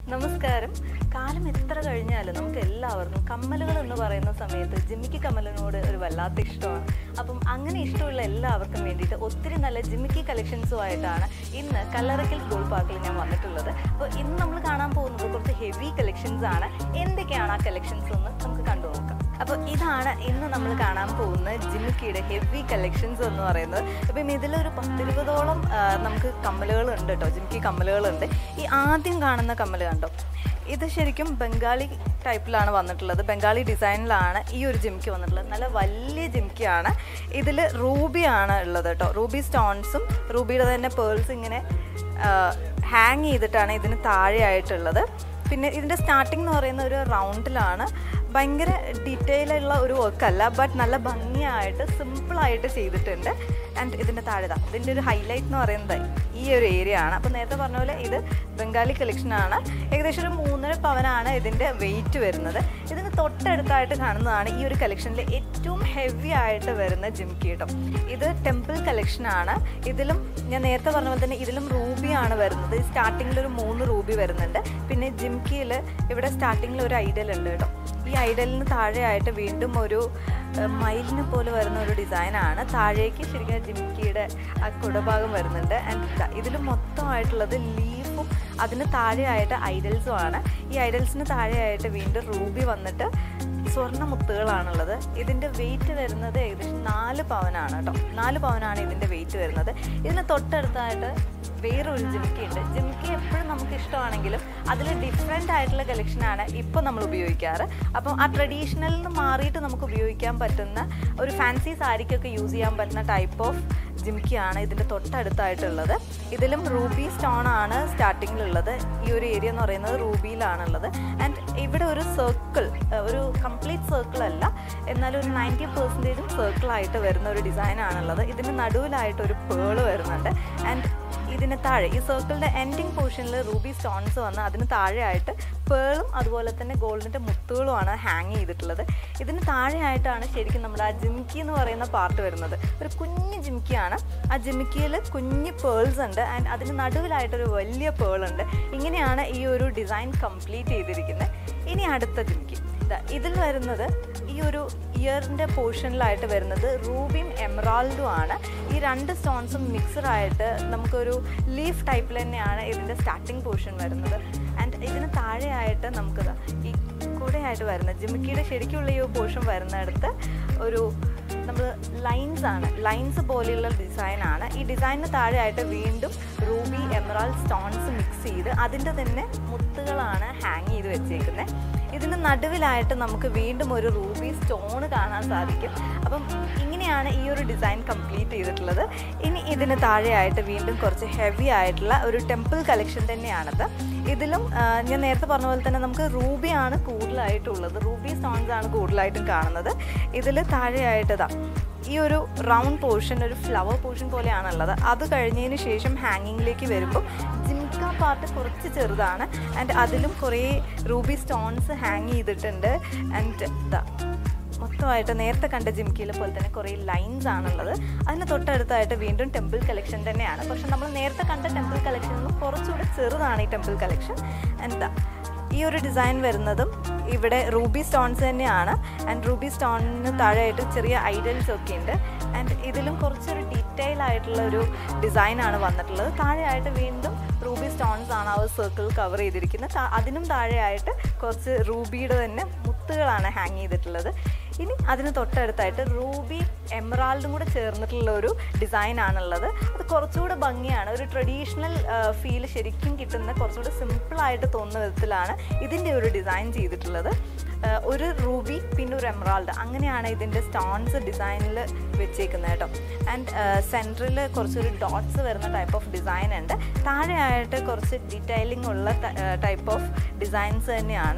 നമസ്കാരം കാലം എത്ര കഴിഞ്ഞാലും നമുക്ക് എല്ലാവർക്കും കമ്മലുകൾ എന്ന് പറയുന്ന സമയത്ത് ജിമ്മിക്ക് കമ്മലിനോട് ഒരു വല്ലാത്ത ഇഷ്ടമാണ് അപ്പം അങ്ങനെ ഇഷ്ടമുള്ള എല്ലാവർക്കും വേണ്ടിയിട്ട് ഒത്തിരി നല്ല ജിമ്മിക്കി കളക്ഷൻസുമായിട്ടാണ് ഇന്ന് കല്ലറയ്ക്കൽ സ്കൂൾ പാർക്കിൽ ഞാൻ വന്നിട്ടുള്ളത് അപ്പോൾ ഇന്ന് നമ്മൾ കാണാൻ പോകുന്നത് കുറച്ച് ഹെവി കളക്ഷൻസ് ആണ് എന്തൊക്കെയാണ് ആ കളക്ഷൻസ് എന്ന് നമുക്ക് കണ്ടു നോക്കാം അപ്പോൾ ഇതാണ് ഇന്ന് നമ്മൾ കാണാൻ പോകുന്ന ജിമിക്കിയുടെ ഹെവി കളക്ഷൻസ് എന്ന് പറയുന്നത് അപ്പം ഇതിലൊരു പത്തിരുപതോളം ആ, നമുക്ക് കമ്മലുകളുണ്ട് കേട്ടോ ജിമിക്കി കമ്മലുകളുണ്ട് ഈ ആദ്യം കാണുന്ന കമ്മൽ കണ്ടോ ഇത് ശരിക്കും ബംഗാളി ടൈപ്പിലാണ് വന്നിട്ടുള്ളത് ബംഗാളി ഡിസൈനിലാണ് ഈ ഒരു ജിമിക്കി വന്നിട്ടുള്ളത് നല്ല വലിയ ജിമിക്കിയാണ് ഇതിൽ റൂബിയാണ് ഉള്ളത് കേട്ടോ റൂബി സ്റ്റോൺസും റൂബിയുടെ തന്നെ പേൾസ് ഇങ്ങനെ ഹാങ് ചെയ്തിട്ടാണ് ഇതിന് താഴെയായിട്ടുള്ളത് പിന്നെ ഇതിൻ്റെ സ്റ്റാർട്ടിംഗ് എന്ന് പറയുന്ന ഒരു റൗണ്ടിലാണ് ഭയങ്കര ഡീറ്റെയിൽ ഉള്ള ഒരു വർക്കല്ല ബട്ട് നല്ല ഭംഗിയായിട്ട് സിമ്പിളായിട്ട് ചെയ്തിട്ടുണ്ട് ആൻഡ് ഇതിൻ്റെ താഴെതാ ഇതിൻ്റെ ഒരു ഹൈലൈറ്റ് എന്ന് പറയുന്നത് ഈ ഒരു ഏരിയ ആണ് അപ്പോൾ നേരത്തെ പറഞ്ഞ പോലെ ഇത് ബംഗാളി കളക്ഷനാണ് ഏകദേശം ഒരു മൂന്നര പവനാണ് ഇതിൻ്റെ വെയിറ്റ് വരുന്നത് ഇതിന് തൊട്ടടുത്തായിട്ട് കാണുന്നതാണ് ഈ ഒരു കളക്ഷനിൽ ഏറ്റവും ഹെവി ആയിട്ട് വരുന്ന ജിംകി കേട്ടോ ഇത് ടെമ്പിൾ കളക്ഷനാണ് ഇതിലും ഞാൻ നേരത്തെ പറഞ്ഞ പോലെ തന്നെ ഇതിലും റൂബിയാണ് വരുന്നത് സ്റ്റാർട്ടിങ്ങിൽ ഒരു മൂന്ന് റൂബി വരുന്നുണ്ട് പിന്നെ ജിംകിയിൽ ഇവിടെ സ്റ്റാർട്ടിങ്ങിൽ ഒരു ഐഡൽ ഉണ്ട് കേട്ടോ ഈ ഐഡലിന് താഴെയായിട്ട് വീണ്ടും ഒരു ഏഹ്, മയിലിനെ പോലെ വരുന്ന ഒരു ഡിസൈനാണ് താഴേക്ക് ശരിക്കും ജിംകിയുടെ ആ കുടഭാഗം വരുന്നുണ്ട് ആൻഡ് ഇതിൽ മൊത്തമായിട്ടുള്ളത് ലീഫും അതിന് താഴെയായിട്ട് ഐഡൽസും ആണ് ഈ ഐഡൽസിന് താഴെയായിട്ട് വീണ്ടും റൂബി വന്നിട്ട് സ്വർണ്ണ മുത്തുകളാണുള്ളത് ഇതിൻ്റെ വെയിറ്റ് വരുന്നത് ഏകദേശം നാല് പവനാണ് കേട്ടോ നാല് പവനാണ് ഇതിൻ്റെ വെയിറ്റ് വരുന്നത് ഇതിന് തൊട്ടടുത്തായിട്ട് വേറൊരു ജിംക്കി ഉണ്ട് ജിംക്കി എപ്പോഴും നമുക്ക് ഇഷ്ടമാണെങ്കിലും അതിൽ ഡിഫറെൻ്റ് ആയിട്ടുള്ള കളക്ഷനാണ് ഇപ്പോൾ നമ്മൾ ഉപയോഗിക്കാറ് അപ്പം ആ ട്രഡീഷണലിൽ നിന്ന് മാറിയിട്ട് നമുക്ക് ഉപയോഗിക്കാൻ പറ്റുന്ന ഒരു ഫാൻസി സാരിക്കൊക്കെ യൂസ് ചെയ്യാൻ പറ്റുന്ന ടൈപ്പ് ഓഫ് ജിംക്കിയാണ് ഇതിൻ്റെ തൊട്ടടുത്തായിട്ടുള്ളത് ഇതിലും റൂബി സ്റ്റോൺ ആണ് സ്റ്റാർട്ടിങ്ങിലുള്ളത് ഈ ഒരു ഏരിയ എന്ന് പറയുന്നത് റൂബിയിലാണുള്ളത് ആൻഡ് ഇവിടെ ഒരു സർക്കിൾ ഒരു കംപ്ലീറ്റ് സർക്കിൾ അല്ല എന്നാലും ഒരു നയൻറ്റി പെർസെൻറ്റേജും സർക്കിളായിട്ട് വരുന്ന ഒരു ഡിസൈൻ ആണുള്ളത് ഇതിന് നടുവിലായിട്ട് ഒരു പേള് വരുന്നുണ്ട് ആൻഡ് ഇതിന് താഴെ ഈ സർക്കിളിൻ്റെ എൻഡിങ് പോർഷനിൽ റൂബി സ്റ്റോൺസ് വന്ന് അതിന് താഴെയായിട്ട് പേളും അതുപോലെ തന്നെ ഗോൾഡിൻ്റെ മുത്തുകളുമാണ് ഹാങ് ചെയ്തിട്ടുള്ളത് ഇതിന് താഴെയായിട്ടാണ് ശരിക്കും നമ്മുടെ ആ ജിംക്കി എന്ന് പറയുന്ന പാർട്ട് വരുന്നത് ഒരു കുഞ്ഞ് ജിംക്കിയാണ് ആ ജിംക്കിയിൽ കുഞ്ഞ് പേൾസ് ഉണ്ട് ആൻഡ് അതിന് നടുവിലായിട്ടൊരു വലിയ പേൾ ഉണ്ട് ഇങ്ങനെയാണ് ഈ ഒരു ഡിസൈൻ കംപ്ലീറ്റ് ചെയ്തിരിക്കുന്നത് ഇനി അടുത്ത ജിംക്കി ഇതാ ഇതിൽ വരുന്നത് ഈ ഒരു ഇയറിൻ്റെ പോർഷനിലായിട്ട് വരുന്നത് റൂബിയും എമറാൾഡും ആണ് ഈ രണ്ട് സ്റ്റോൺസും മിക്സഡ് ആയിട്ട് നമുക്കൊരു ലീഫ് ടൈപ്പിൽ തന്നെയാണ് ഇതിൻ്റെ സ്റ്റാർട്ടിംഗ് പോർഷൻ വരുന്നത് ആൻഡ് ഇതിന് താഴെയായിട്ട് നമുക്ക് ഈ കൂടെയായിട്ട് വരുന്ന ജിമിക്കിയുടെ ശരിക്കുള്ള ഈ പോർഷൻ വരുന്നിടത്ത് ഒരു നമ്മൾ ലൈൻസ് ആണ് ലൈൻസ് പോലെയുള്ള ഡിസൈൻ ആണ് ഈ ഡിസൈനിന് താഴെയായിട്ട് വീണ്ടും റൂബി എമറാൾ സ്റ്റോൺസ് മിക്സ് ചെയ്ത് അതിൻ്റെ തന്നെ മുത്തുകളാണ് ഹാങ് ചെയ്ത് വെച്ചേക്കുന്നത് ഇതിന് നടുവിലായിട്ട് നമുക്ക് വീണ്ടും ഒരു റൂബി സ്റ്റോൺ കാണാൻ സാധിക്കും അപ്പം ഇങ്ങനെയാണ് ഈ ഒരു ഡിസൈൻ കംപ്ലീറ്റ് ചെയ്തിട്ടുള്ളത് ഇനി ഇതിന് താഴെയായിട്ട് വീണ്ടും കുറച്ച് ഹെവി ആയിട്ടുള്ള ഒരു ടെമ്പിൾ കളക്ഷൻ തന്നെയാണത് ഇതിലും ആ, ഞാൻ നേരത്തെ പറഞ്ഞ പോലെ തന്നെ നമുക്ക് റൂബിയാണ് കൂടുതലായിട്ടുള്ളത് റൂബി സ്റ്റോൺസ് ആണ് കൂടുതലായിട്ടും കാണുന്നത് ഇതിൽ താഴെയായിട്ട് ഇതാ ഈ ഒരു റൗണ്ട് പോർഷൻ ഒരു ഫ്ലവർ പോർഷൻ പോലെയാണുള്ളത് അത് കഴിഞ്ഞതിന് ശേഷം ഹാങ്ങിങ്ങിലേക്ക് വരുമ്പോൾ ജിംക പാർട്ട് കുറച്ച് ചെറുതാണ് ആൻഡ് അതിലും കുറേ റൂബി സ്റ്റോൺസ് ഹാങ് ചെയ്തിട്ടുണ്ട് ആൻഡ് ഇതാ മൊത്തമായിട്ട് നേരത്തെ കണ്ട ജിംകിയിലെ പോലെ തന്നെ കുറേ ലൈൻസ് ആണുള്ളത് അതിന് തൊട്ടടുത്തായിട്ട് വീണ്ടും ടെമ്പിൾ കളക്ഷൻ തന്നെയാണ് പക്ഷെ നമ്മൾ നേരത്തെ കണ്ട ടെമ്പിൾ കളക്ഷനിൽ നിന്ന് കുറച്ചുകൂടെ ചെറുതാണ് ഈ ടെമ്പിൾ കളക്ഷൻ എന്താ ഈ ഒരു ഡിസൈൻ വരുന്നതും ഇവിടെ റൂബി സ്റ്റോൺസ് തന്നെയാണ് ആൻഡ് റൂബി സ്റ്റോണിന് താഴെയായിട്ട് ചെറിയ ഐഡൽസ് ഒക്കെ ഉണ്ട് ആൻഡ് ഇതിലും കുറച്ചൊരു ഡീറ്റെയിൽ ആയിട്ടുള്ള ഒരു ഡിസൈനാണ് വന്നിട്ടുള്ളത് താഴെയായിട്ട് വീണ്ടും റൂബി സ്റ്റോൺസ് ആണ് ആ ഒരു സർക്കിൾ കവർ ചെയ്തിരിക്കുന്നത് താ- അതിനും താഴെയായിട്ട് കുറച്ച് റൂബിയുടെ തന്നെ മുത്തുകളാണ് ഹാങ് ചെയ്തിട്ടുള്ളത് ഇനി അതിന് തൊട്ടടുത്തായിട്ട് റൂബി എമറാൾഡും കൂടെ ചേർന്നിട്ടുള്ള ഒരു ഡിസൈൻ ആണുള്ളത് അത് കുറച്ചുകൂടെ ഭംഗിയാണ് ഒരു ട്രഡീഷണൽ ഫീൽ ശരിക്കും കിട്ടുന്ന കുറച്ചുകൂടെ സിമ്പിളായിട്ട് തോന്നുന്ന വിധത്തിലാണ് ഇതിൻ്റെ ഒരു ഡിസൈൻ ചെയ്തിട്ടുള്ളത് ആ, ഒരു റൂബി പിന്നെ ഒരു എമറാൾഡ് അങ്ങനെയാണ് ഇതിൻ്റെ സ്റ്റോൺസ് ഡിസൈനിൽ വെച്ചേക്കുന്നത് കേട്ടോ ആൻഡ് സെൻറ്ററിൽ കുറച്ചൊരു ഡോട്ട്സ് വരുന്ന ടൈപ്പ് ഓഫ് ഡിസൈൻ ഉണ്ട് താഴെയായിട്ട് കുറച്ച് ഡീറ്റെയിലിംഗ് ഉള്ള ടൈപ്പ് ഓഫ് ഡിസൈൻസ് തന്നെയാണ്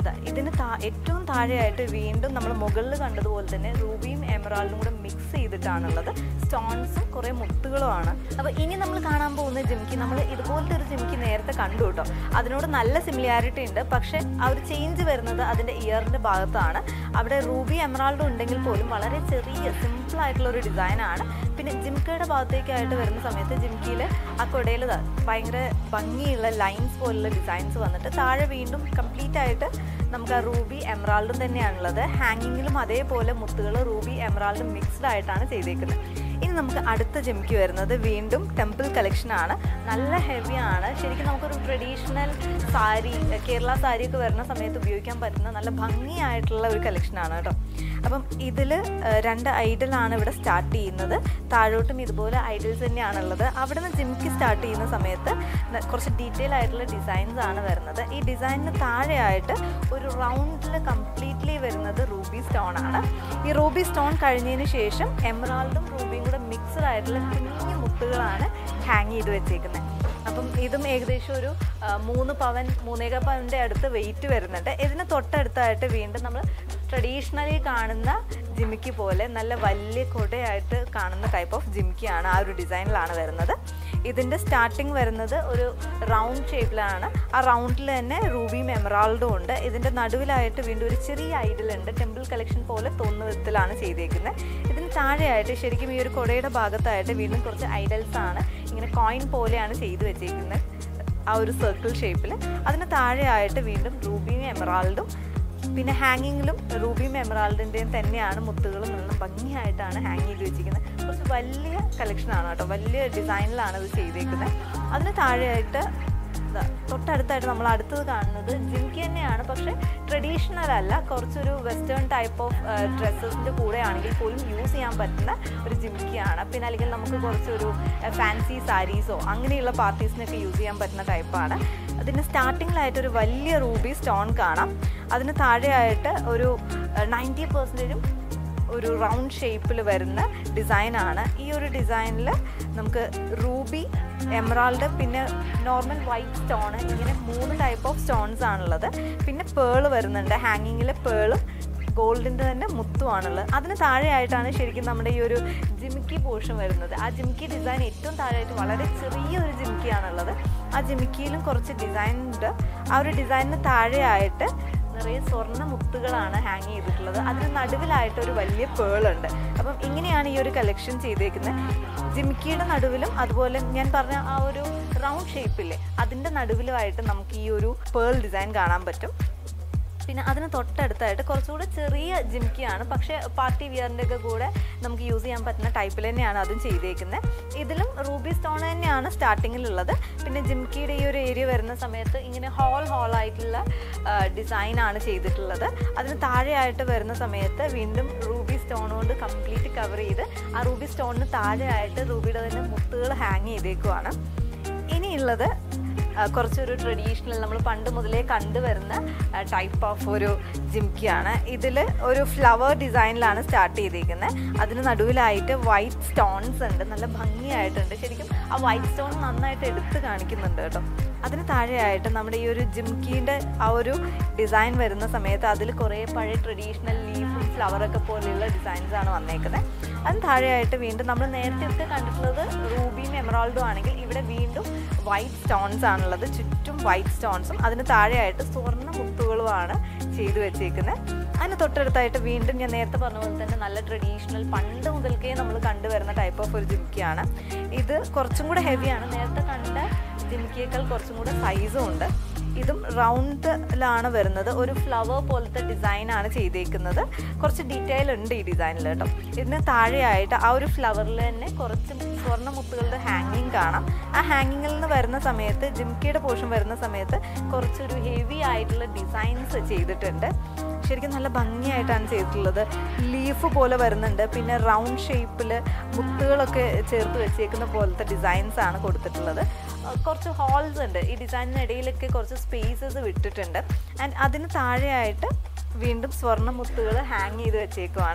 ദാ ഇതിന് താ- ഏറ്റവും താഴെയായിട്ട് വീണ്ടും നമ്മൾ മുകളിൽ കണ്ടതുപോലെ തന്നെ റൂബിയും എമറാൾഡും കൂടെ മിക്സ് ചെയ്തിട്ടാണുള്ളത് സ്റ്റോൺസും കുറേ മുത്തുകളുമാണ് അപ്പോൾ ഇനി നമ്മൾ കാണാൻ പോകുന്ന ജിംക്കി നമ്മൾ ഇതുപോലത്തെ ഒരു ജിംക്കി നേരത്തെ കണ്ടു കേട്ടോ അതിനോട് നല്ല സിമിലാരിറ്റി ഉണ്ട് പക്ഷേ ആ ഒരു ചേഞ്ച് വരുന്നത് അതിൻ്റെ ഇയറിൻ്റെ ഭാഗത്താണ് അവിടെ റൂബി എമറാൾഡും ഉണ്ടെങ്കിൽ പോലും വളരെ ചെറിയ സിമ്പിൾ ആയിട്ടുള്ള ഒരു ഡിസൈനാണ് പിന്നെ ജിംക്കയുടെ ഭാഗത്തേക്കായിട്ട് വരുന്ന സമയത്ത് ജിംക്കിയിൽ ആ കൊടയിൽ ദാ ഭയങ്കര ഭംഗിയുള്ള ലൈൻസ് പോലുള്ള ഡിസൈൻസ് വന്നിട്ട് താഴെ വീണ്ടും കംപ്ലീറ്റ് ആയിട്ട് നമുക്ക് ആ റൂബി എമറാൾഡും തന്നെയാണുള്ളത് ഹാങ്ങിങ്ങിലും അതേപോലെ മുത്തുകൾ റൂബി എമറാൾഡും മിക്സ്ഡ് ആയിട്ടാണ് ചെയ്തേക്കുന്നത് ഇനി നമുക്ക് അടുത്ത ജിംക്കി വരുന്നത് വീണ്ടും ടെമ്പിൾ കളക്ഷൻ ആണ് നല്ല ഹെവി ആണ് ശരിക്കും നമുക്കൊരു ട്രഡീഷണൽ സാരി കേരള സാരിയൊക്കെ വരുന്ന സമയത്ത് ഉപയോഗിക്കാൻ പറ്റുന്ന നല്ല ഭംഗിയായിട്ടുള്ള ഒരു കളക്ഷനാണ് കേട്ടോ അപ്പം ഇതിൽ രണ്ട് ഐഡലാണ് ഇവിടെ സ്റ്റാർട്ട് ചെയ്യുന്നത് താഴോട്ടും ഇതുപോലെ ഐഡൽസ് തന്നെയാണുള്ളത് അവിടെ നിന്ന് ജിംക്കി സ്റ്റാർട്ട് ചെയ്യുന്ന സമയത്ത് ന- കുറച്ച് ഡീറ്റെയിൽ ആയിട്ടുള്ള ഡിസൈൻസ് ആണ് വരുന്നത് ഈ ഡിസൈനിന് താഴെയായിട്ട് ഒരു റൗണ്ടിൽ കംപ്ലീറ്റ്ലി വരുന്നത് റൂബി സ്റ്റോൺ ആണ് ഈ റൂബി സ്റ്റോൺ കഴിഞ്ഞതിന് ശേഷം എമറാൾഡും റൂബിയും കൂടെ മിക്സ്ഡ് ആയിട്ടുള്ള കുഞ്ഞു മുത്തുകളാണ് ഹാങ് ചെയ്ത് വെച്ചേക്കുന്നത് അപ്പം ഇതും ഏകദേശം ഒരു ആ, മൂന്ന് പവൻ മൂന്നേക പവൻ്റെ അടുത്ത് വെയിറ്റ് വരുന്നുണ്ട് ഇതിന് തൊട്ടടുത്തായിട്ട് വീണ്ടും നമ്മൾ ട്രഡീഷണലി കാണുന്ന ജിമിക്കി പോലെ നല്ല വലിയ കൊടയായിട്ട് കാണുന്ന ടൈപ്പ് ഓഫ് ജിമിക്കിയാണ് ആ ഒരു ഡിസൈനിലാണ് വരുന്നത് ഇതിൻ്റെ സ്റ്റാർട്ടിങ് വരുന്നത് ഒരു റൗണ്ട് ഷേപ്പിലാണ് ആ റൗണ്ടിൽ തന്നെ റൂബിയും എമറാൾഡും ഉണ്ട് ഇതിൻ്റെ നടുവിലായിട്ട് വീണ്ടും ഒരു ചെറിയ ഐഡൽ ഉണ്ട് ടെമ്പിൾ കളക്ഷൻ പോലെ തോന്നുന്ന വിധത്തിലാണ് ചെയ്തേക്കുന്നത് ഇതിന് താഴെയായിട്ട് ശരിക്കും ഈ ഒരു കൊടയുടെ ഭാഗത്തായിട്ട് വീണ്ടും കുറച്ച് ഐഡൽസ് ആണ് ഇങ്ങനെ കോയിൻ പോലെയാണ് ചെയ്തു വെച്ചേക്കുന്നത് ആ ഒരു സർക്കിൾ ഷേപ്പിൽ അതിന് താഴെയായിട്ട് വീണ്ടും റൂബിയും എമറാൾഡും പിന്നെ ഹാങ്ങിങ്ങിലും റൂബിയും എമറാൾഡിൻ്റെയും തന്നെയാണ് മുത്തുകളും നല്ല ഭംഗിയായിട്ടാണ് ഹാങ് ചെയ്ത് വെച്ചിരിക്കുന്നത് കുറച്ച് വലിയ കളക്ഷനാണ് കേട്ടോ വലിയ ഡിസൈനിലാണ് ഇത് ചെയ്തേക്കുന്നത് അതിന് താഴെയായിട്ട് ദാ തൊട്ടടുത്തായിട്ട് നമ്മൾ അടുത്തത് കാണുന്നത് ജിംകി തന്നെയാണ് പക്ഷേ ട്രഡീഷണൽ അല്ല കുറച്ചൊരു വെസ്റ്റേൺ ടൈപ്പ് ഓഫ് ഡ്രസ്സസിൻ്റെ കൂടെ ആണെങ്കിൽ പോലും യൂസ് ചെയ്യാൻ പറ്റുന്ന ഒരു ജിംക്കിയാണ് പിന്നെ അല്ലെങ്കിൽ നമുക്ക് കുറച്ചൊരു ഫാൻസി സാരീസോ അങ്ങനെയുള്ള പാർട്ടീസിനൊക്കെ യൂസ് ചെയ്യാൻ പറ്റുന്ന ടൈപ്പാണ് അതിന് സ്റ്റാർട്ടിങ്ങിലായിട്ട് ഒരു വലിയ റൂബി സ്റ്റോൺ കാണാം അതിന് താഴെയായിട്ട് ഒരു നയൻറ്റി പെർസെൻറ്റേജും ഒരു റൗണ്ട് ഷേപ്പിൽ വരുന്ന ഡിസൈനാണ് ഈ ഒരു ഡിസൈനിൽ നമുക്ക് റൂബി എമറാൾഡ് പിന്നെ നോർമൽ വൈറ്റ് സ്റ്റോൺ ഇങ്ങനെ മൂന്ന് ടൈപ്പ് ഓഫ് സ്റ്റോൺസ് ആണുള്ളത് പിന്നെ പേള് വരുന്നുണ്ട് ഹാങ്ങിങ്ങിൽ പേളും ഗോൾഡിൻ്റെ തന്നെ മുത്തുമാണുള്ളത് അതിന് താഴെയായിട്ടാണ് ശരിക്കും നമ്മുടെ ഈ ഒരു ജിമിക്കി പോർഷൻ വരുന്നത് ആ ജിമിക്കി ഡിസൈൻ ഏറ്റവും താഴെയായിട്ട് വളരെ ചെറിയൊരു ജിമിക്കിയാണുള്ളത് ആ ജിമിക്കിയിലും കുറച്ച് ഡിസൈൻ ഉണ്ട് ആ ഒരു ഡിസൈനിന് താഴെയായിട്ട് നിറയെ സ്വർണ്ണ മുത്തുകളാണ് ഹാങ് ചെയ്തിട്ടുള്ളത് അതിന് നടുവിലായിട്ട് ഒരു വലിയ പേളുണ്ട് അപ്പം ഇങ്ങനെയാണ് ഈ ഒരു കളക്ഷൻ ചെയ്തേക്കുന്നത് ജിമിക്കിയുടെ നടുവിലും അതുപോലെ ഞാൻ പറഞ്ഞ ആ ഒരു റൗണ്ട് ഷേപ്പില്ലേ അതിൻ്റെ നടുവിലുമായിട്ട് നമുക്ക് ഈ ഒരു പേൾ ഡിസൈൻ കാണാൻ പറ്റും പിന്നെ അതിന് തൊട്ടടുത്തായിട്ട് കുറച്ചുകൂടെ ചെറിയ ജിംക്കിയാണ് പക്ഷേ പാർട്ടി വിയറിൻ്റെ ഒക്കെ കൂടെ നമുക്ക് യൂസ് ചെയ്യാൻ പറ്റുന്ന ടൈപ്പിൽ തന്നെയാണ് അതും ചെയ്തേക്കുന്നത് ഇതിലും റൂബി സ്റ്റോൺ തന്നെയാണ് സ്റ്റാർട്ടിങ്ങിലുള്ളത് പിന്നെ ജിംക്കിയുടെ ഈ ഒരു ഏരിയ വരുന്ന സമയത്ത് ഇങ്ങനെ ഹോൾ ഹോൾ ആയിട്ടുള്ള ഡിസൈനാണ് ചെയ്തിട്ടുള്ളത് അതിന് താഴെയായിട്ട് വരുന്ന സമയത്ത് വീണ്ടും റൂബി സ്റ്റോൺ കൊണ്ട് കംപ്ലീറ്റ് കവർ ചെയ്ത് ആ റൂബി സ്റ്റോണിന് താഴെയായിട്ട് റൂബിയുടെ തന്നെ മുത്തുകൾ ഹാങ് ചെയ്തേക്കുവാണ് ഇനിയുള്ളത് ആ, കുറച്ചൊരു ട്രഡീഷണൽ നമ്മൾ പണ്ട് മുതലേ കണ്ടുവരുന്ന ടൈപ്പ് ഓഫ് ഒരു ജിംക്കിയാണ് ഇതിൽ ഒരു ഫ്ലവർ ഡിസൈനിലാണ് സ്റ്റാർട്ട് ചെയ്തിരിക്കുന്നത് അതിന് നടുവിലായിട്ട് വൈറ്റ് സ്റ്റോൺസ് ഉണ്ട് നല്ല ഭംഗിയായിട്ടുണ്ട് ശരിക്കും ആ വൈറ്റ് സ്റ്റോൺ നന്നായിട്ട് എടുത്ത് കാണിക്കുന്നുണ്ട് കേട്ടോ അതിന് താഴെയായിട്ട് നമ്മുടെ ഈ ഒരു ജിംക്കീൻ്റെ ആ ഒരു ഡിസൈൻ വരുന്ന സമയത്ത് അതിൽ കുറേ പഴയ ട്രഡീഷണൽ ലീഫും ഫ്ലവറൊക്കെ പോലെയുള്ള ഡിസൈൻസ് ആണ് വന്നേക്കുന്നത് അതിന് താഴെയായിട്ട് വീണ്ടും നമ്മൾ നേരത്തെ ഒക്കെ കണ്ടിട്ടുള്ളത് റൂബിയും എമറാൾഡും ആണെങ്കിൽ ഇവിടെ വീണ്ടും വൈറ്റ് സ്റ്റോൺസ് ആണുള്ളത് ചുറ്റും വൈറ്റ് സ്റ്റോൺസും അതിന് താഴെയായിട്ട് സ്വർണ്ണ മുത്തുകളുമാണ് ചെയ്തു വെച്ചേക്കുന്നത് അതിന് തൊട്ടടുത്തായിട്ട് വീണ്ടും ഞാൻ നേരത്തെ പറഞ്ഞ പോലെ തന്നെ നല്ല ട്രഡീഷണൽ പണ്ട് മുതൽക്കേ നമ്മൾ കണ്ടുവരുന്ന ടൈപ്പ് ഓഫ് ഒരു ജിംക്കിയാണ് ഇത് കുറച്ചും കൂടെ ഹെവിയാണ് നേരത്തെ കണ്ട ജിംക്കിയേക്കാൾ കുറച്ചും കൂടെ സൈസും ഉണ്ട് ഇതും റൗണ്ടിലാണ് വരുന്നത് ഒരു ഫ്ലവർ പോലത്തെ ഡിസൈനാണ് ചെയ്തേക്കുന്നത് കുറച്ച് ഡീറ്റെയിൽ ഉണ്ട് ഈ ഡിസൈനിൽ കേട്ടോ ഇതിന് താഴെയായിട്ട് ആ ഒരു ഫ്ലവറിൽ തന്നെ കുറച്ച് സ്വർണ്ണ മുത്തുകളുടെ ഹാങ്ങിങ് കാണാം ആ ഹാങ്ങിങ്ങിൽ നിന്ന് വരുന്ന സമയത്ത് ജിംക്കിയുടെ പോർഷൻ വരുന്ന സമയത്ത് കുറച്ചൊരു ഹെവി ആയിട്ടുള്ള ഡിസൈൻസ് ചെയ്തിട്ടുണ്ട് ശരിക്കും നല്ല ഭംഗിയായിട്ടാണ് ചെയ്തിട്ടുള്ളത് ലീഫ് പോലെ വരുന്നുണ്ട് പിന്നെ റൗണ്ട് ഷേപ്പിൽ മുത്തുകളൊക്കെ ചേർത്ത് വെച്ചേക്കുന്ന പോലത്തെ ഡിസൈൻസ് ആണ് കൊടുത്തിട്ടുള്ളത് അഹ് കുറച്ച് ഹോൾസ് ഉണ്ട് ഈ ഡിസൈനിനിടയിലൊക്കെ കുറച്ച് സ്പേസസ് വിട്ടിട്ടുണ്ട് ആൻഡ് അതിന് താഴെയായിട്ട് വീണ്ടും സ്വർണ്ണ മുത്തുകൾ ഹാങ് ചെയ്ത് വെച്ചേക്കുവാണ് ആ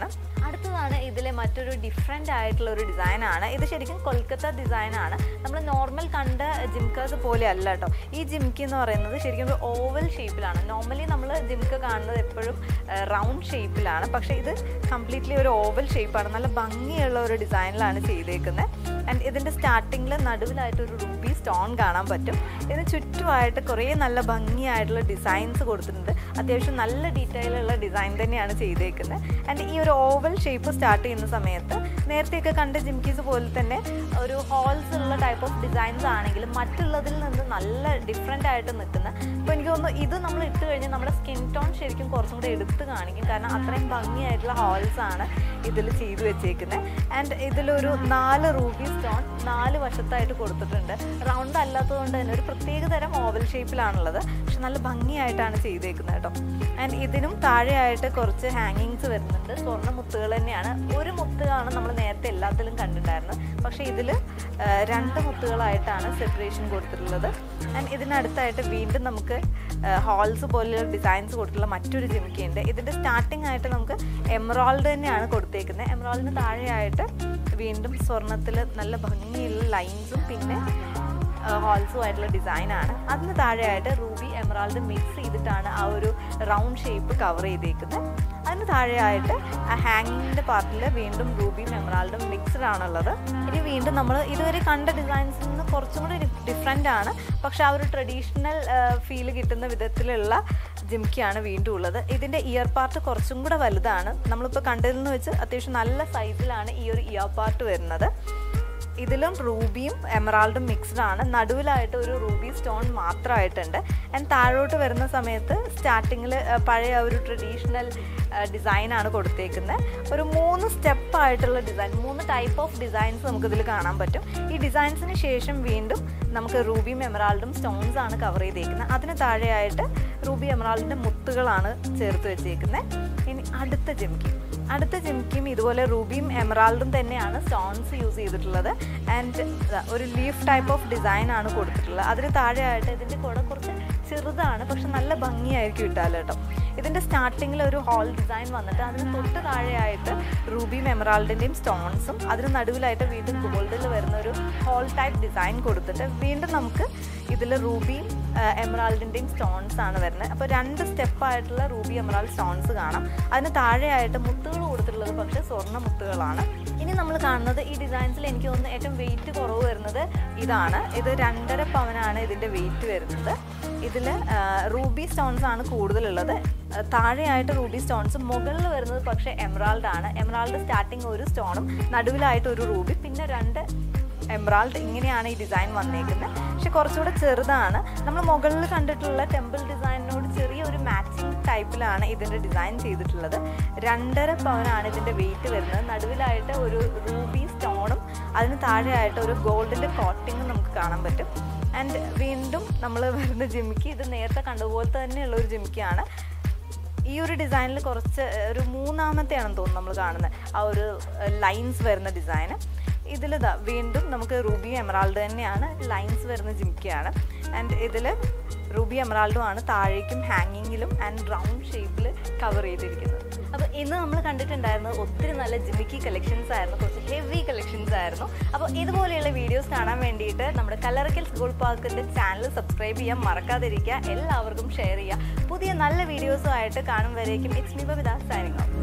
അടുത്തതാണ് ഇതിലെ മറ്റൊരു ഡിഫറെൻ്റ് ആയിട്ടുള്ള ഒരു ഡിസൈനാണ് ഇത് ശരിക്കും കൊൽക്കത്ത ഡിസൈനാണ് നമ്മൾ നോർമൽ കണ്ട ജിംക്കേഴ്സ് പോലെ അല്ല കേട്ടോ ഈ ജിംക്കി എന്ന് പറയുന്നത് ശരിക്കും ഒരു ഓവൽ ഷേപ്പിലാണ് നോർമലി നമ്മൾ ജിംക്ക് കാണുന്നത് എപ്പോഴും റൗണ്ട് ഷേപ്പിലാണ് പക്ഷേ ഇത് കംപ്ലീറ്റ്ലി ഒരു ഓവൽ ഷേപ്പാണ് നല്ല ഭംഗിയുള്ള ഒരു ഡിസൈനിലാണ് ചെയ്തേക്കുന്നത് ആൻഡ് ഇതിൻ്റെ സ്റ്റാർട്ടിങ്ങിൽ നടുവിലായിട്ട് ഒരു റുബി സ്റ്റോൺ കാണാൻ പറ്റും ഇതിന് ചുറ്റുമായിട്ട് കുറേ നല്ല ഭംഗിയായിട്ടുള്ള ഡിസൈൻസ് കൊടുത്തിട്ടുണ്ട് അത്യാവശ്യം നല്ല ഡീറ്റെയിൽ ഉള്ള ഡിസൈൻ തന്നെയാണ് ചെയ്തേക്കുന്നത് ആൻഡ് ഈ ഒരു ഓവൽ ഷേപ്പ് സ്റ്റാർട്ട് ചെയ്യുന്ന സമയത്ത് നേരത്തെയൊക്കെ കണ്ട ജിംക്കീസ് പോലെ തന്നെ ഒരു ഹോൾസ് ഉള്ള ടൈപ്പ് ഓഫ് ഡിസൈൻസ് ആണെങ്കിലും മറ്റുള്ളതിൽ നിന്ന് നല്ല ഡിഫറെൻ്റ് ആയിട്ട് നിൽക്കുന്ന ഇപ്പോൾ എനിക്ക് തോന്നുന്നു ഇത് നമ്മൾ ഇട്ട് കഴിഞ്ഞാൽ നമ്മുടെ സ്കിൻ ടോൺ ശരിക്കും കുറച്ചും കൂടെ എടുത്ത് കാണിക്കും കാരണം അത്രയും ഭംഗിയായിട്ടുള്ള ഹോൾസ് ആണ് ഇതിൽ ചെയ്തു വെച്ചേക്കുന്നത് ആൻഡ് ഇതിലൊരു നാല് റൂബി സ്റ്റോൺ നാല് വശത്തായിട്ട് കൊടുത്തിട്ടുണ്ട് റൗണ്ട് അല്ലാത്തതുകൊണ്ട് തന്നെ ഒരു പ്രത്യേക തരം ഓവൽ ഷേപ്പിലാണുള്ളത് പക്ഷെ നല്ല ഭംഗിയായിട്ടാണ് ചെയ്തേക്കുന്നത് കേട്ടോ ആൻഡ് ഇതിനും താഴെയായിട്ട് കുറച്ച് ഹാങ്ങിങ്സ് വരുന്നുണ്ട് സ്വർണ്ണ മുത്തുകൾ തന്നെയാണ് ഒരു മുത്തുകളാണ് നമ്മൾ നേരത്തെ എല്ലാത്തിലും കണ്ടിട്ടുണ്ടായിരുന്നത് പക്ഷേ ഇതിൽ രണ്ട് മുത്തുകളായിട്ടാണ് സെപ്പറേഷൻ കൊടുത്തിട്ടുള്ളത് ആൻഡ് ഇതിനടുത്തായിട്ട് വീണ്ടും നമുക്ക് ഹോൾസ് പോലെയുള്ള ഡിസൈൻസ് കൊടുത്തിട്ടുള്ള മറ്റൊരു ജിമിക്കുണ്ട് ഇതിൻ്റെ സ്റ്റാർട്ടിംഗ് ആയിട്ട് നമുക്ക് എമറാൾഡ് തന്നെയാണ് കൊടുത്തേക്കുന്നത് എമറാൾഡിന് താഴെയായിട്ട് വീണ്ടും സ്വർണത്തിൽ നല്ല ഭംഗിയുള്ള ലൈൻസും പിന്നെ ഹോൾസും ആയിട്ടുള്ള ഡിസൈനാണ് അതിന് താഴെയായിട്ട് റൂബി എമറാൾഡ് മിക്സ് ചെയ്തിട്ടാണ് ആ ഒരു റൗണ്ട് ഷേപ്പ് കവർ ചെയ്തേക്കുന്നത് അതിന് താഴെയായിട്ട് ആ ഹാങ്ങിങ്ങിൻ്റെ പാർട്ടിൽ വീണ്ടും റൂബിയും എമറാൾഡും മിക്സ്ഡ് ആണുള്ളത് ഇനി വീണ്ടും നമ്മൾ ഇതുവരെ കണ്ട ഡിസൈൻസിൽ നിന്ന് കുറച്ചും കൂടി ഡിഫറെൻ്റ് ആണ് പക്ഷേ ആ ഒരു ട്രഡീഷണൽ ഫീൽ കിട്ടുന്ന വിധത്തിലുള്ള ജിംക്കിയാണ് വീണ്ടും ഉള്ളത് ഇതിൻ്റെ ഇയർ പാർട്ട് കുറച്ചും കൂടെ വലുതാണ് നമ്മളിപ്പോൾ കണ്ടതിൽ നിന്ന് വെച്ച് അത്യാവശ്യം നല്ല സൈസിലാണ് ഈ ഒരു ഇയർ പാർട്ട് വരുന്നത് ഇതിലും റൂബിയും എമറാൾഡും മിക്സ്ഡ് ആണ് നടുവിലായിട്ട് ഒരു റൂബി സ്റ്റോൺ മാത്രമായിട്ടുണ്ട് ആൻഡ് താഴോട്ട് വരുന്ന സമയത്ത് സ്റ്റാർട്ടിങ്ങിൽ പഴയ ഒരു ട്രഡീഷണൽ ഡിസൈനാണ് കൊടുത്തേക്കുന്നത് ഒരു മൂന്ന് സ്റ്റെപ്പ് ആയിട്ടുള്ള ഡിസൈൻ മൂന്ന് ടൈപ്പ് ഓഫ് ഡിസൈൻസ് നമുക്കിതിൽ കാണാൻ പറ്റും ഈ ഡിസൈൻസിന് ശേഷം വീണ്ടും നമുക്ക് റൂബിയും എമറാൾഡും സ്റ്റോൺസ് ആണ് കവർ ചെയ്തേക്കുന്നത് അതിന് താഴെയായിട്ട് റൂബി എമറാൾഡിൻ്റെ മുത്തുകളാണ് ചേർത്ത് വെച്ചേക്കുന്നത് ഇനി അടുത്ത ജിംക്കി അടുത്ത ജിംക്കിയും ഇതുപോലെ റൂബിയും എമറാൾഡും തന്നെയാണ് സ്റ്റോൺസ് യൂസ് ചെയ്തിട്ടുള്ളത് ആൻഡ് ഒരു ലീഫ് ടൈപ്പ് ഓഫ് ഡിസൈൻ ആണ് കൊടുത്തിട്ടുള്ളത് അതിന് താഴെയായിട്ട് ഇതിൻ്റെ കൂടെ കുറച്ച് ചെറുതാണ് പക്ഷെ നല്ല ഭംഗിയായിരിക്കും ഇട്ടാൽ കേട്ടോ ഇതിൻ്റെ സ്റ്റാർട്ടിങ്ങിൽ ഒരു ഹോൾ ഡിസൈൻ വന്നിട്ട് അതിന് തൊട്ട് താഴെയായിട്ട് റൂബിയും എമറാൾഡിൻ്റെയും സ്റ്റോൺസും അതിന് നടുവിലായിട്ട് വീണ്ടും ഗോൾഡിൽ വരുന്ന ഒരു ഹോൾ ടൈപ്പ് ഡിസൈൻ കൊടുത്തിട്ട് വീണ്ടും നമുക്ക് ഇതിൽ റൂബിയും എമറാൾഡിൻ്റെയും സ്റ്റോൺസ് ആണ് വരുന്നത് അപ്പോൾ രണ്ട് സ്റ്റെപ്പായിട്ടുള്ള റൂബി എമറാൾഡ് സ്റ്റോൺസ് കാണാം അതിന് താഴെയായിട്ട് മുത്തുകൾ കൊടുത്തിട്ടുള്ളത് പക്ഷേ സ്വർണ്ണ മുത്തുകളാണ് ഇനി നമ്മൾ കാണുന്നത് ഈ ഡിസൈൻസിൽ എനിക്ക് തോന്നുന്നു ഏറ്റവും വെയിറ്റ് കുറവ് വരുന്നത് ഇതാണ് ഇത് രണ്ടര പവനാണ് ഇതിൻ്റെ വെയിറ്റ് വരുന്നത് ഇതിൽ റൂബി സ്റ്റോൺസ് ആണ് കൂടുതലുള്ളത് താഴെയായിട്ട് റൂബി സ്റ്റോൺസ് മുകളിൽ വരുന്നത് പക്ഷേ എമറാൾഡ് ആണ് എമറാൾഡ് സ്റ്റാർട്ടിങ് ഒരു സ്റ്റോണും നടുവിലായിട്ട് ഒരു റൂബി പിന്നെ രണ്ട് എംബ്രാൾഡ് ഇങ്ങനെയാണ് ഈ ഡിസൈൻ വന്നേക്കുന്നത് പക്ഷെ കുറച്ചുകൂടെ ചെറുതാണ് നമ്മൾ മുകളിൽ കണ്ടിട്ടുള്ള ടെമ്പിൾ ഡിസൈനിനോട് ചെറിയ ഒരു മാച്ചിങ് ടൈപ്പിലാണ് ഇതിൻ്റെ ഡിസൈൻ ചെയ്തിട്ടുള്ളത് രണ്ടര പവനാണ് ഇതിൻ്റെ വെയിറ്റ് വരുന്നത് നടുവിലായിട്ട് ഒരു റൂബി സ്റ്റോണും അതിന് താഴെയായിട്ട് ഒരു ഗോൾഡിൻ്റെ കോട്ടിങ്ങും നമുക്ക് കാണാൻ പറ്റും ആൻഡ് വീണ്ടും നമ്മൾ വരുന്ന ജിമിക്ക് ഇത് നേരത്തെ കണ്ടതുപോലത്തെ തന്നെയുള്ള ഒരു ജിമിക്കാണ് ഈ ഒരു ഡിസൈനിൽ കുറച്ച് ഒരു മൂന്നാമത്തെയാണെന്ന് തോന്നുന്നു നമ്മൾ കാണുന്നത് ആ ഒരു ലൈൻസ് വരുന്ന ഡിസൈന് ഇതിലിതാ വീണ്ടും നമുക്ക് റൂബി എമറാൾഡ് തന്നെയാണ് ലൈൻസ് വരുന്ന ജിമിക്കയാണ് ആൻഡ് ഇതിൽ റൂബി എമറാൾഡും ആണ് താഴേക്കും ഹാങ്ങിങ്ങിലും ആൻഡ് റൗണ്ട് ഷേപ്പിൽ കവർ ചെയ്തിരിക്കുന്നത് അപ്പോൾ ഇന്ന് നമ്മൾ കണ്ടിട്ടുണ്ടായിരുന്നത് ഒത്തിരി നല്ല ജിമിക്കി കളക്ഷൻസ് ആയിരുന്നു കുറച്ച് ഹെവി കളക്ഷൻസ് ആയിരുന്നു അപ്പോൾ ഇതുപോലെയുള്ള വീഡിയോസ് കാണാൻ വേണ്ടിയിട്ട് നമ്മുടെ കലറക്കൽ സ്കൂൾ പാർക്കിൻ്റെ ചാനൽ സബ്സ്ക്രൈബ് ചെയ്യാൻ മറക്കാതിരിക്കുക എല്ലാവർക്കും ഷെയർ ചെയ്യുക പുതിയ നല്ല വീഡിയോസുമായിട്ട് കാണും വരേക്കും ഇറ്റ്സ് മീ ബിദാസ് സൈനിങ് ഓഫ്